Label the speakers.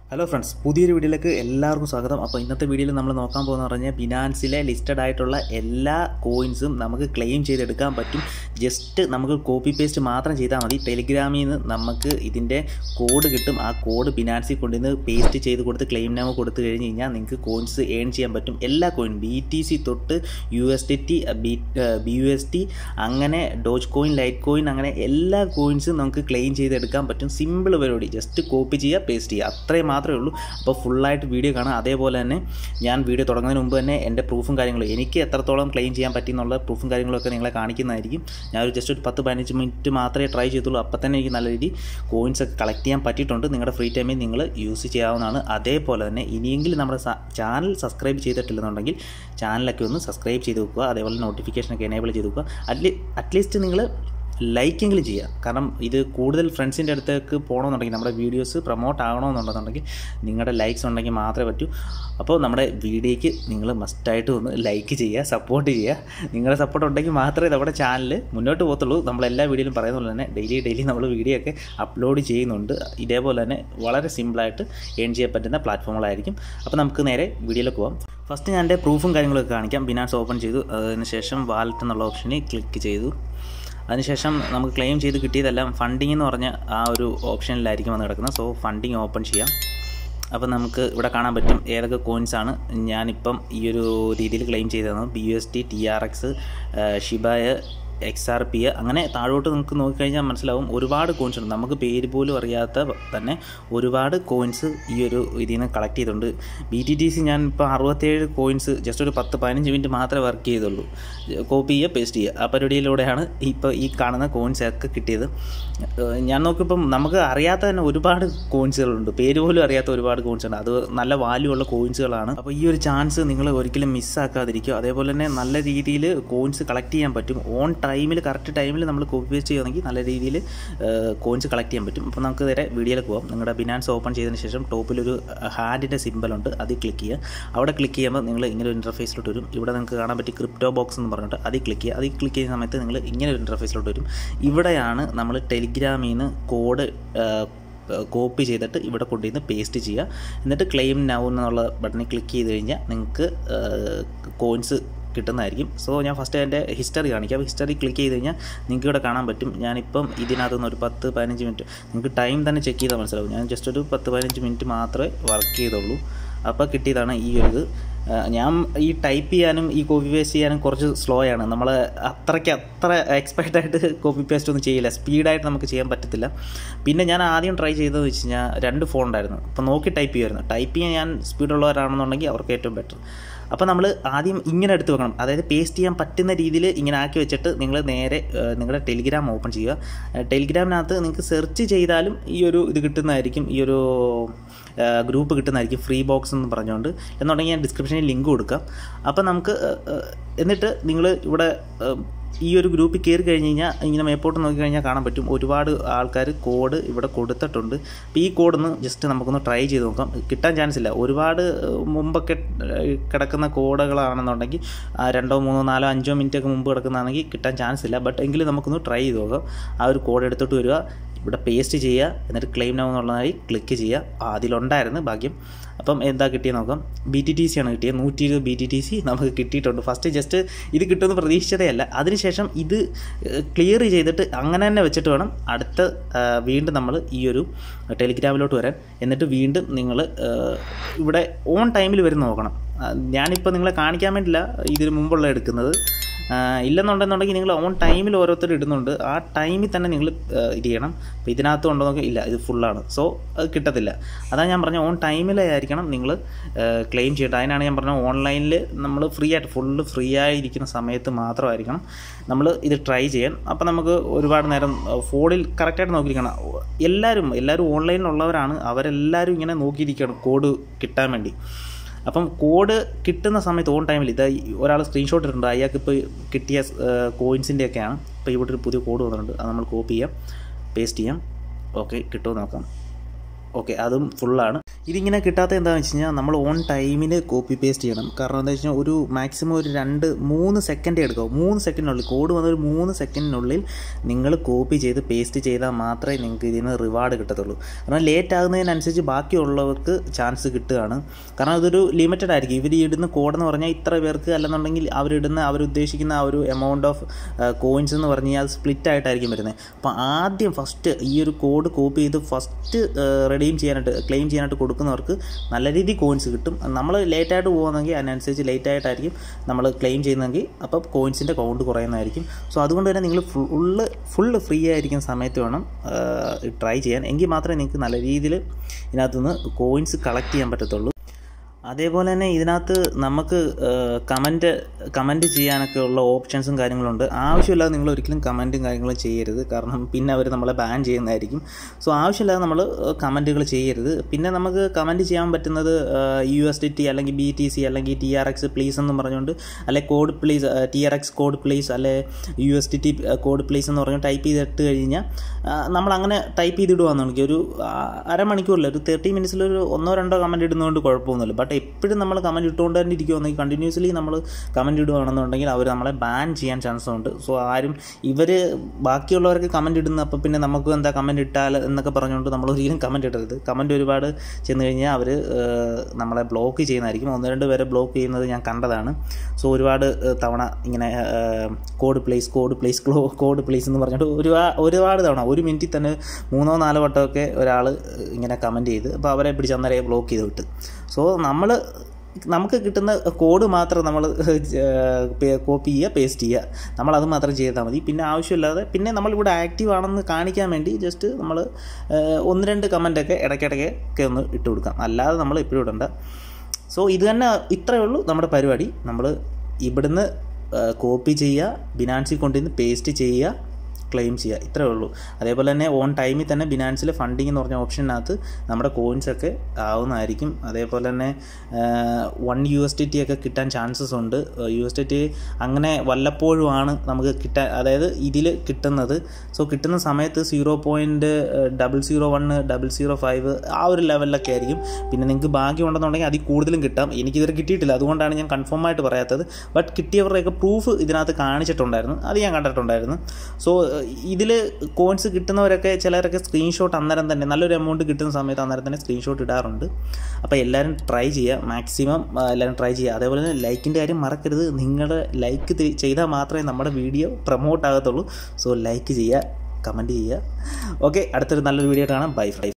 Speaker 1: hello friends പുതിയൊരു വീഡിയോയിലേക്ക് എല്ലാവർക്കും സ്വാഗതം അപ്പോൾ ഇന്നത്തെ വീഡിയോയിൽ നമ്മൾ നോക്കാൻ പോകുന്ന പറഞ്ഞാൽ ബിനാൻസിലെ ലിസ്റ്റഡ് ആയിട്ടുള്ള എല്ലാ കോയിൻസും നമുക്ക് ക്ലെയിം ചെയ്തെടുക്കാൻ പറ്റും ജസ്റ്റ് നമുക്ക് കോപ്പി പേസ്റ്റ് മാത്രം ചെയ്താൽ മതി ടെലിഗ്രാമിൽ നിന്ന് നമുക്ക് ഇതിൻ്റെ കോഡ് കിട്ടും ആ കോഡ് ബിനാൻസിൽ കൊണ്ടുവന്ന് പേസ്റ്റ് ചെയ്ത് കൊടുത്ത് ക്ലെയിം നാമ കൊടുത്തു കഴിഞ്ഞ് കഴിഞ്ഞാൽ നിങ്ങൾക്ക് കോയിൻസ് ഏൺ ചെയ്യാൻ പറ്റും എല്ലാ കോയിനും ബി ടി സി തൊട്ട് U S T T B B U S T അങ്ങനെ ഡോജ് കോയിൻ ലൈറ്റ് കോയിൻ അങ്ങനെ എല്ലാ കോയിൻസും നമുക്ക് ക്ലെയിം ചെയ്തെടുക്കാൻ പറ്റും സിമ്പിൾ പരിപാടി ജസ്റ്റ് കോപ്പി ചെയ്യുക പേസ്റ്റ് ചെയ്യുക അത്രയും മാത്രമേ ഉള്ളൂ അപ്പോൾ ഫുള്ളായിട്ട് വീഡിയോ കാണാം അതേപോലെ തന്നെ ഞാൻ വീഡിയോ തുടങ്ങുന്നതിന് മുമ്പ് തന്നെ എൻ്റെ പ്രൂഫും കാര്യങ്ങളും എനിക്ക് എത്രത്തോളം ക്ലെയിം ചെയ്യാൻ പറ്റി എന്നുള്ള പ്രൂഫും കാര്യങ്ങളൊക്കെ നിങ്ങളെ കാണിക്കുന്നതായിരിക്കും ഞാനൊരു ജസ്റ്റ് ഒരു പത്ത് പതിനഞ്ച് മിനിറ്റ് മാത്രമേ ട്രൈ ചെയ്തുള്ളൂ അപ്പോൾ തന്നെ എനിക്ക് നല്ല രീതിയിൽ കോയിൻസ് ഒക്കെ കളക്ട് ചെയ്യാൻ പറ്റിയിട്ടുണ്ട് നിങ്ങളുടെ ഫ്രീ ടൈമിൽ നിങ്ങൾ യൂസ് ചെയ്യാവുന്നതാണ് അതേപോലെ തന്നെ ഇനിയെങ്കിലും നമ്മുടെ ചാനൽ സബ്സ്ക്രൈബ് ചെയ്തിട്ടില്ലെന്നുണ്ടെങ്കിൽ ചാനലൊക്കെ ഒന്ന് സബ്സ്ക്രൈബ് ചെയ്ത് വെക്കുക അതേപോലെ നോട്ടിഫിക്കേഷനൊക്കെ എനേബിൾ ചെയ്ത് വെക്കുക അറ്റ്ലീ അറ്റ്ലീസ്റ്റ് നിങ്ങൾ ലൈക്കെങ്കിലും ചെയ്യുക കാരണം ഇത് കൂടുതൽ ഫ്രണ്ട്സിൻ്റെ അടുത്തേക്ക് പോകണമെന്നുണ്ടെങ്കിൽ നമ്മുടെ വീഡിയോസ് പ്രൊമോട്ട് ആകണമെന്നുണ്ടെന്നുണ്ടെങ്കിൽ നിങ്ങളുടെ ലൈക്സ് ഉണ്ടെങ്കിൽ മാത്രമേ പറ്റൂ അപ്പോൾ നമ്മുടെ വീഡിയോയ്ക്ക് നിങ്ങൾ മസ്റ്റായിട്ട് ഒന്ന് ലൈക്ക് ചെയ്യുക സപ്പോർട്ട് ചെയ്യുക നിങ്ങളുടെ സപ്പോർട്ട് ഉണ്ടെങ്കിൽ മാത്രമേ നമ്മുടെ ചാനൽ മുന്നോട്ട് പോകത്തുള്ളൂ നമ്മളെല്ലാ വീഡിയോയിലും പറയുന്ന പോലെ തന്നെ ഡെയിലി ഡെയിലി നമ്മൾ വീഡിയോ ഒക്കെ അപ്ലോഡ് ചെയ്യുന്നുണ്ട് ഇതേപോലെ തന്നെ വളരെ സിമ്പിളായിട്ട് ഏൺ ചെയ്യാൻ പറ്റുന്ന പ്ലാറ്റ്ഫോമുകളായിരിക്കും അപ്പോൾ നമുക്ക് നേരെ വീഡിയോയിലേക്ക് പോകാം ഫസ്റ്റ് ഞാൻ എൻ്റെ പ്രൂഫും കാര്യങ്ങളൊക്കെ കാണിക്കാം ബിനാൻസ് ഓപ്പൺ ചെയ്തു അതിനുശേഷം വാലറ്റ് എന്നുള്ള ഓപ്ഷനിൽ ക്ലിക്ക് ചെയ്തു അതിനുശേഷം നമുക്ക് ക്ലെയിം ചെയ്ത് കിട്ടിയതെല്ലാം ഫണ്ടിങ് എന്ന് പറഞ്ഞ ആ ഒരു ഓപ്ഷനിലായിരിക്കും വന്ന് കിടക്കുന്നത് സോ ഫണ്ടിങ് ഓപ്പൺ ചെയ്യാം അപ്പോൾ നമുക്ക് ഇവിടെ കാണാൻ പറ്റും ഏതൊക്കെ കോയിൻസ് ആണ് ഞാനിപ്പം ഈ ഒരു രീതിയിൽ ക്ലെയിം ചെയ്തത് B U S T T R X ഷിബായ എക്സ് ആർ പി അങ്ങനെ താഴോട്ട് നമുക്ക് നോക്കിക്കഴിഞ്ഞാൽ മനസ്സിലാവും ഒരുപാട് കോയിൻസ് ഉണ്ട് നമുക്ക് പേര് പോലും അറിയാത്ത തന്നെ ഒരുപാട് കോയിൻസ് ഈ ഒരു ഇതിൽ നിന്ന് കളക്ട് ചെയ്തിട്ടുണ്ട് ബി ടി ടി സി ഞാൻ ഇപ്പോൾ അറുപത്തേഴ് കോയിൻസ് ജസ്റ്റ് ഒരു പത്ത് പതിനഞ്ച് മിനിറ്റ് മാത്രമേ വർക്ക് ചെയ്തുള്ളൂ കോപ്പി ചെയ്യുക പേസ്റ്റ് ചെയ്യുക ആ പരിപാടിയിലൂടെയാണ് ഇപ്പോൾ ഈ കാണുന്ന കോയിൻസ് ഒക്കെ കിട്ടിയത് ഞാൻ നോക്കിയപ്പം നമുക്ക് അറിയാത്ത തന്നെ ഒരുപാട് കോയിൻസുകളുണ്ട് പേര് പോലും അറിയാത്ത ഒരുപാട് കോയിൻസ് ഉണ്ട് അത് നല്ല വാല്യൂ ഉള്ള കോയിൻസുകളാണ് അപ്പോൾ ഈ ഒരു ചാൻസ് നിങ്ങൾ ഒരിക്കലും മിസ്സാക്കാതിരിക്കുക അതേപോലെ തന്നെ നല്ല രീതിയിൽ കോയിൻസ് കളക്ട് ചെയ്യാൻ പറ്റും ഓൺ ടൈമിൽ കറക്റ്റ് ടൈമിൽ നമ്മൾ കോപ്പി പേസ്റ്റ് ചെയ്യുകയാണെങ്കിൽ നല്ല രീതിയിൽ കോയിൻസ് കളക്ട് ചെയ്യാൻ പറ്റും അപ്പോൾ നമുക്ക് നേരെ വീഡിയോയിലേക്ക് പോകാം നിങ്ങളുടെ ബിനാൻസ് ഓപ്പൺ ചെയ്തതിന് ശേഷം ടോപ്പിലൊരു ഹാൻഡിൻ്റെ സിമ്പലുണ്ട് അതിൽ ക്ലിക്ക് ചെയ്യുക അവിടെ ക്ലിക്ക് ചെയ്യുമ്പോൾ നിങ്ങൾ ഇങ്ങനെ ഒരു ഇൻ്റർഫേസിലോട്ട് വരും ഇവിടെ നിങ്ങൾക്ക് കാണാൻ പറ്റി ക്രിപ്റ്റോ ബോക്സ് എന്ന് പറഞ്ഞിട്ട് അതിൽ ക്ലിക്ക് ചെയ്യുക അതിൽ ക്ലിക്ക് ചെയ്യുന്ന സമയത്ത് നിങ്ങൾ ഇങ്ങനെ ഒരു ഇൻ്റർഫേസിലോട്ട് വരും ഇവിടെയാണ് നമ്മൾ ടെലിഗ്രാമിൽ നിന്ന് കോഡ് കോപ്പി ചെയ്തിട്ട് ഇവിടെ കൊണ്ടുവന്ന് പേസ്റ്റ് ചെയ്യുക എന്നിട്ട് ക്ലെയിം നൗ എന്നുള്ള ബട്ടണിൽ ക്ലിക്ക് ചെയ്ത് കഴിഞ്ഞാൽ നിങ്ങൾക്ക് കോയിൻസ് കിട്ടുന്നതായിരിക്കും സോ ഞാൻ ഫസ്റ്റ് അതിൻ്റെ ഹിസ്റ്ററി കാണിക്കാം ഹിസ്റ്ററി ക്ലിക്ക് ചെയ്ത് കഴിഞ്ഞാൽ നിങ്ങൾക്ക് ഇവിടെ കാണാൻ പറ്റും ഞാനിപ്പം ഇതിനകത്ത് നിന്ന് ഒരു പത്ത് പതിനഞ്ച് മിനിറ്റ് നിങ്ങൾക്ക് ടൈം തന്നെ ചെക്ക് ചെയ്താൽ മനസ്സിലാവും ഞാൻ ജസ്റ്റ് ഒരു പത്ത് പതിനഞ്ച് മിനിറ്റ് മാത്രമേ വർക്ക് ചെയ്തുള്ളൂ അപ്പോൾ കിട്ടിയതാണ് ഈ ഒരു ഇത് ഞാൻ ഈ ടൈപ്പ് ചെയ്യാനും ഈ കോപ്പി പേസ്റ്റ് ചെയ്യാനും കുറച്ച് സ്ലോ ആണ് നമ്മൾ അത്രയ്ക്ക് അത്ര എക്സ്പെക്റ്റ് ആയിട്ട് കോപ്പി പേസ്റ്റ് ഒന്നും ചെയ്യില്ല സ്പീഡായിട്ട് നമുക്ക് ചെയ്യാൻ പറ്റത്തില്ല പിന്നെ ഞാൻ ആദ്യം ട്രൈ ചെയ്തതെന്ന് വെച്ച് കഴിഞ്ഞാൽ രണ്ട് ഫോൺ ഉണ്ടായിരുന്നു അപ്പോൾ നോക്കി ടൈപ്പ് ചെയ്യുമായിരുന്നു ടൈപ്പ് ചെയ്യാൻ ഞാൻ സ്പീഡുള്ളവരാണെന്നുണ്ടെങ്കിൽ അവർക്ക് ഏറ്റവും ബെറ്റർ അപ്പോൾ നമ്മൾ ആദ്യം ഇങ്ങനെ എടുത്ത് വെക്കണം അതായത് പേസ്റ്റ് ചെയ്യാൻ പറ്റുന്ന രീതിയിൽ ഇങ്ങനെ ആക്കി വെച്ചിട്ട് നിങ്ങൾ നേരെ നിങ്ങളുടെ ടെലിഗ്രാം ഓപ്പൺ ചെയ്യുക ടെലിഗ്രാമിനകത്ത് നിങ്ങൾക്ക് സെർച്ച് ചെയ്താലും ഈ ഒരു ഇത് കിട്ടുന്നതായിരിക്കും ഈ ഒരു ഗ്രൂപ്പ് കിട്ടുന്നതായിരിക്കും ഫ്രീ ബോക്സ് എന്ന് പറഞ്ഞുകൊണ്ട് എന്നുണ്ടെങ്കിൽ ഞാൻ ഡിസ്ക്രിപ്ഷനിൽ ലിങ്ക് കൊടുക്കാം അപ്പോൾ നമുക്ക് എന്നിട്ട് നിങ്ങൾ ഇവിടെ ഈ ഒരു ഗ്രൂപ്പിൽ കയറി കഴിഞ്ഞ് കഴിഞ്ഞാൽ ഇങ്ങനെ മേപ്പോട്ട് നോക്കി കഴിഞ്ഞാൽ കാണാൻ പറ്റും ഒരുപാട് ആൾക്കാർ കോഡ് ഇവിടെ കൊടുത്തിട്ടുണ്ട് അപ്പോൾ ഈ കോഡൊന്ന് ജസ്റ്റ് നമുക്കൊന്ന് ട്രൈ ചെയ്ത് നോക്കാം കിട്ടാൻ ചാൻസ് ഇല്ല ഒരുപാട് മുമ്പൊക്കെ കിടക്കുന്ന കോഡുകളാണെന്നുണ്ടെങ്കിൽ രണ്ടോ മൂന്നോ നാലോ അഞ്ചോ മിനിറ്റ് ഒക്കെ മുമ്പ് കിടക്കുന്നതാണെങ്കിൽ കിട്ടാൻ ചാൻസ് ഇല്ല ബട്ട് എങ്കിലും നമുക്കൊന്ന് ട്രൈ ചെയ്ത് നോക്കാം ആ ഒരു കോഡ് എടുത്തോട്ട് വരിക ഇവിടെ പേസ്റ്റ് ചെയ്യുക എന്നിട്ട് ക്ലെയിം നൗ എന്നുള്ളതായി ക്ലിക്ക് ചെയ്യുക അതിലുണ്ടായിരുന്നു ഭാഗ്യം അപ്പം എന്താ കിട്ടിയത് നോക്കാം ബി ടി ടി സി ആണ് കിട്ടിയത് നൂറ്റി ഇരുപത് ബി ടി ടി സി നമുക്ക് കിട്ടിയിട്ടുണ്ട് ഫസ്റ്റ് ജസ്റ്റ് ഇത് കിട്ടുമെന്ന് പ്രതീക്ഷിച്ചതേ അല്ല അതിനുശേഷം ഇത് ക്ലിയർ ചെയ്തിട്ട് അങ്ങനെ തന്നെ വെച്ചിട്ട് വേണം അടുത്ത വീണ്ടും നമ്മൾ ഈ ഒരു ടെലിഗ്രാമിലോട്ട് വരാൻ എന്നിട്ട് വീണ്ടും നിങ്ങൾ ഇവിടെ ഓൺ ടൈമിൽ വരുന്ന നോക്കണം ഞാനിപ്പോൾ നിങ്ങളെ കാണിക്കാൻ വേണ്ടിയില്ല ഇതിന് മുമ്പുള്ള എടുക്കുന്നത് ഇല്ലെന്നുണ്ടെന്നുണ്ടെങ്കിൽ നിങ്ങൾ ഓൺ ടൈമിൽ ഓരോരുത്തർ ഇടുന്നുണ്ട് ആ ടൈമിൽ തന്നെ നിങ്ങൾ ഇത് ചെയ്യണം അപ്പോൾ ഇതിനകത്ത് ഉണ്ടോ നോക്കി ഇല്ല ഇത് ഫുള്ളാണ് സോ അത് കിട്ടത്തില്ല അതാണ് ഞാൻ പറഞ്ഞ ഓൺ ടൈമിലായിരിക്കണം നിങ്ങൾ ക്ലെയിം ചെയ്യേണ്ടത് അതിനാണ് ഞാൻ പറഞ്ഞത് ഓൺലൈനിൽ നമ്മൾ ഫ്രീ ആയിട്ട് ഫുള്ള് ഫ്രീ ആയിരിക്കുന്ന സമയത്ത് മാത്രമായിരിക്കണം നമ്മൾ ഇത് ട്രൈ ചെയ്യാൻ അപ്പോൾ നമുക്ക് ഒരുപാട് നേരം ഫോണിൽ കറക്റ്റായിട്ട് നോക്കിയിരിക്കണം എല്ലാവരും എല്ലാവരും ഓൺലൈനിലുള്ളവരാണ് അവരെല്ലാവരും ഇങ്ങനെ നോക്കിയിരിക്കണം കോഡ് കിട്ടാൻ വേണ്ടി അപ്പം കോഡ് കിട്ടുന്ന സമയത്ത് ഓൺ ടൈമിൽ ഇത് ഒരാൾ സ്ക്രീൻഷോട്ട് ഇട്ടിട്ടുണ്ട് അയാൾക്ക് ഇപ്പോൾ കിട്ടിയ കോയിൻസിൻ്റെ ഒക്കെയാണ് ഇപ്പോൾ ഇവിടെ ഒരു പുതിയ കോഡ് വന്നിട്ടുണ്ട് അത് നമ്മൾ കോപ്പി ചെയ്യാം പേസ്റ്റ് ചെയ്യാം ഓക്കെ കിട്ടുമോ നോക്കാം ഓക്കെ അതും ഫുള്ളാണ് ഇതിങ്ങനെ കിട്ടാത്ത എന്താണെന്ന് വെച്ച് കഴിഞ്ഞാൽ നമ്മൾ ഓൺ ടൈമിന് കോപ്പി പേസ്റ്റ് ചെയ്യണം കാരണം എന്താ വെച്ചാൽ ഒരു മാക്സിമം ഒരു രണ്ട് മൂന്ന് സെക്കൻഡേ എടുക്കാവൂ മൂന്ന് സെക്കൻഡിനുള്ളിൽ കോഡ് വന്ന ഒരു മൂന്ന് സെക്കൻഡിനുള്ളിൽ നിങ്ങൾ കോപ്പി ചെയ്ത് പേസ്റ്റ് ചെയ്താൽ മാത്രമേ നിങ്ങൾക്ക് ഇതിന് റിവാർഡ് കിട്ടത്തുള്ളൂ കാരണം ലേറ്റ് ആകുന്നതിനനുസരിച്ച് ബാക്കിയുള്ളവർക്ക് ചാൻസ് കിട്ടുകയാണ് കാരണം അതൊരു ലിമിറ്റഡ് ആയിരിക്കും ഇവർ ഇടുന്ന കോഡെന്ന് പറഞ്ഞാൽ ഇത്ര പേർക്ക് അല്ലെന്നുണ്ടെങ്കിൽ അവരിടുന്ന അവരുദ്ദേശിക്കുന്ന ആ ഒരു എമൗണ്ട് ഓഫ് കോയിൻസ് എന്ന് പറഞ്ഞു കഴിഞ്ഞാൽ അത് സ്പ്ലിറ്റ് ആയിട്ടായിരിക്കും വരുന്നത് അപ്പോൾ ആദ്യം ഫസ്റ്റ് ഈ ഒരു കോഡ് കോപ്പി ചെയ്ത് ഫസ്റ്റ് റെഡീം ചെയ്യാനായിട്ട് ക്ലെയിം ചെയ്യാനായിട്ട് കൊടുക്കുന്നവർക്ക് നല്ല രീതിയിൽ കോയിൻസ് കിട്ടും നമ്മൾ ലേറ്റായിട്ട് പോകുന്നെങ്കിൽ അതിനനുസരിച്ച് ലേറ്റ് ആയിട്ടായിരിക്കും നമ്മൾ ക്ലെയിം ചെയ്യുന്നതെങ്കിൽ അപ്പോൾ കോയിൻസിൻ്റെ കൗണ്ട് കുറയുന്നതായിരിക്കും സോ അതുകൊണ്ട് തന്നെ നിങ്ങൾ ഫുള്ള് ഫുള്ള് ഫ്രീ ആയിരിക്കുന്ന സമയത്ത് വേണം ട്രൈ ചെയ്യാൻ എങ്കിൽ മാത്രമേ നിങ്ങൾക്ക് നല്ല രീതിയിൽ ഇതിനകത്തുനിന്ന് കോയിൻസ് കളക്ട് ചെയ്യാൻ പറ്റത്തുള്ളൂ അതേപോലെ തന്നെ ഇതിനകത്ത് നമുക്ക് കമൻറ്റ് കമൻറ്റ് ചെയ്യാനൊക്കെ ഉള്ള ഓപ്ഷൻസും കാര്യങ്ങളുണ്ട് ആവശ്യമില്ലാതെ നിങ്ങൾ ഒരിക്കലും കമൻറ്റും കാര്യങ്ങളും ചെയ്യരുത് കാരണം പിന്നെ അവർ നമ്മളെ ബാൻ ചെയ്യുന്നതായിരിക്കും സോ ആവശ്യമില്ലാതെ നമ്മൾ കമൻറ്റുകൾ ചെയ്യരുത് പിന്നെ നമുക്ക് കമൻറ്റ് ചെയ്യാൻ പറ്റുന്നത് യു എസ് ഡി ടി അല്ലെങ്കിൽ ബി ടി സി അല്ലെങ്കിൽ ടി ആർ എക്സ് പ്ലീസ് എന്ന് പറഞ്ഞുകൊണ്ട് അല്ലെ code please T R X code please അല്ലെ U S D T code please എന്ന് പറഞ്ഞ് ടൈപ്പ് ചെയ്തിട്ട് കഴിഞ്ഞാൽ നമ്മൾ അങ്ങനെ ടൈപ്പ് ചെയ്തിടുവാണെങ്കിൽ ഒരു അരമണിക്കൂറിൽ ഒരു തേർട്ടി മിനിറ്റ്സിൽ ഒരു ഒന്നോ രണ്ടോ കമൻറ്റ് ഇടുന്നതുകൊണ്ട് കുഴപ്പമൊന്നുമില്ല ബട്ട് എപ്പോഴും നമ്മൾ കമൻറ്റ് ഇട്ടുകൊണ്ട് തന്നെ ഇരിക്കുവാണെങ്കിൽ കണ്ടിന്യൂസ്ലി നമ്മൾ കമൻറ്റ് ഇടുകയാണെന്നുണ്ടെങ്കിൽ അവർ നമ്മളെ ബാൻ ചെയ്യാൻ ചാൻസ് ഉണ്ട് സോ ആരും ഇവർ ബാക്കിയുള്ളവർക്ക് കമൻറ്റ് ഇടുന്ന അപ്പോൾ പിന്നെ നമുക്ക് എന്താ കമൻറ്റ് ഇട്ടാൽ എന്നൊക്കെ പറഞ്ഞുകൊണ്ട് നമ്മൾ ഒരിക്കലും കമൻറ്റ് ഇടരുത് കമൻറ്റ് ഒരുപാട് ചെന്ന് കഴിഞ്ഞാൽ അവർ നമ്മളെ ബ്ലോക്ക് ചെയ്യുന്നതായിരിക്കും ഒന്ന് രണ്ട് പേരെ ബ്ലോക്ക് ചെയ്യുന്നത് ഞാൻ കണ്ടതാണ് സോ ഒരുപാട് തവണ ഇങ്ങനെ കോഡ് പ്ലേസ് കോഡ് പ്ലേസ് ക്ലോ കോഡ് പ്ലേസ് എന്ന് പറഞ്ഞിട്ട് ഒരുപാട് ഒരുപാട് തവണ ഒരു മിനിറ്റിൽ തന്നെ മൂന്നോ നാലോ വട്ടമൊക്കെ ഒരാൾ ഇങ്ങനെ കമൻറ്റ് ചെയ്ത് അപ്പോൾ അവരെ പിടിച്ച് അന്നേരം ബ്ലോക്ക് ചെയ്ത് വിട്ട് സോ നമ്മൾ നമുക്ക് കിട്ടുന്ന കോഡ് മാത്രം നമ്മൾ കോപ്പി ചെയ്യുക പേസ്റ്റ് ചെയ്യുക നമ്മൾ അത് മാത്രം ചെയ്താൽ മതി പിന്നെ ആവശ്യമില്ലാതെ പിന്നെ നമ്മളിവിടെ ആക്റ്റീവ് ആണെന്ന് കാണിക്കാൻ വേണ്ടി ജസ്റ്റ് നമ്മൾ ഒന്ന് രണ്ട് കമൻറ്റൊക്കെ ഇടയ്ക്കിടയ്ക്ക് ഒക്കെ ഒന്ന് ഇട്ട് കൊടുക്കാം അല്ലാതെ നമ്മൾ എപ്പോഴും ഇടണ്ട സോ ഇത് തന്നെ ഇത്രയേ ഉള്ളൂ നമ്മുടെ പരിപാടി നമ്മൾ ഇവിടുന്ന് കോപ്പി ചെയ്യുക ബിനാൻസിൽ കൊണ്ടുവന്ന് പേസ്റ്റ് ചെയ്യുക ക്ലെയിം ചെയ്യുക ഇത്രയേ ഉള്ളൂ അതേപോലെ തന്നെ ഓൺ ടൈമിൽ തന്നെ ബിനാൻസിലെ ഫണ്ടിങ് എന്ന് പറഞ്ഞ ഓപ്ഷനകത്ത് നമ്മുടെ കോയിൻസ് ഒക്കെ ആവുന്നതായിരിക്കും അതേപോലെ തന്നെ one U S T T ഒക്കെ കിട്ടാൻ ചാൻസസ് ഉണ്ട് യു എസ് ടി ടി അങ്ങനെ വല്ലപ്പോഴുമാണ് നമുക്ക് കിട്ടാൻ അതായത് ഇതിൽ കിട്ടുന്നത് സോ കിട്ടുന്ന സമയത്ത് zero point double zero one double zero five ആ ഒരു ലെവലിലൊക്കെ ആയിരിക്കും പിന്നെ നിങ്ങൾക്ക് ഭാഗ്യം ഉണ്ടെന്നുണ്ടെങ്കിൽ അതിൽ കൂടുതലും കിട്ടാം എനിക്കിതുവരെ കിട്ടിയിട്ടില്ല അതുകൊണ്ടാണ് ഞാൻ കൺഫേം ആയിട്ട് പറയാത്തത് ബട്ട് കിട്ടിയവരുടെയൊക്കെ പ്രൂഫ് ഇതിനകത്ത് കാണിച്ചിട്ടുണ്ടായിരുന്നു അത് ഞാൻ കണ്ടിട്ടുണ്ടായിരുന്നു സോ ഇതിൽ കോയിൻസ് കിട്ടുന്നവരൊക്കെ ചിലരൊക്കെ സ്ക്രീൻഷോട്ട് അന്നേരം തന്നെ നല്ലൊരു എമൗണ്ട് കിട്ടുന്ന സമയത്ത് അന്നേരം തന്നെ സ്ക്രീൻഷോട്ട് ഇടാറുണ്ട് അപ്പോൾ എല്ലാവരും ട്രൈ ചെയ്യുക മാക്സിമം എല്ലാവരും ട്രൈ ചെയ്യുക അതേപോലെ തന്നെ ലൈക്കിൻ്റെ കാര്യം മറക്കരുത് നിങ്ങളുടെ ലൈക്ക് ചെയ്താൽ മാത്രമേ നമ്മുടെ വീഡിയോ പ്രൊമോട്ട് ആകത്തുള്ളൂ സോ ലൈക്ക് ചെയ്യുക കമൻറ്റ് ചെയ്യുക ഓക്കെ അടുത്തൊരു നല്ലൊരു വീഡിയോ കാണാം ബൈ ബൈ